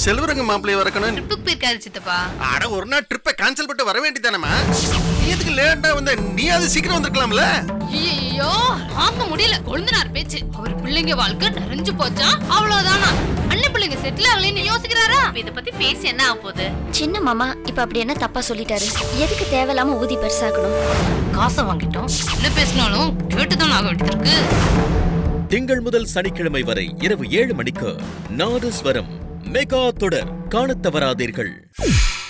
செல்வரங்க மாப்பிள்ளைய வரக்கணும் ட்ரிப்புக்கு போயிருக்காரு சித்தப்பா அட ஒரு நாள் ட்ரிப்பை கேன்சல் பண்ணிட்டு வர வேண்டியதானமா நீ எதுக்கு லேட்டா வந்த நீ அது சீக்கிரம் வந்திருக்கலாம்ல ஐயோ ஆக்க முடியல கொழுந்தனார் பேச்சு அவர் பிள்ளைங்க வாழ்க்கை நிறைஞ்சு போச்சா அவ்வளவுதானா அண்ணன் பிள்ளைங்க செட்டில் ஆகலைன்னு யோசிக்கிறாரா இத பத்தி பேசி என்ன ஆக போகுது சின்ன மாமா இப்ப அப்படி என்ன தப்பா சொல்லிட்டாரு எதுக்கு தேவையில்லாம ஊதி பெருசாக்கணும் காசை வாங்கிட்டோம் என்ன பேசினாலும் கேட்டுதான் ஆக வேண்டியது இருக்கு திங்கள் முதல் சனிக்கிழமை வரை இரவு ஏழு மணிக்கு நாதஸ்வரம் மெகா தொடர் காணத் தவறாதீர்கள்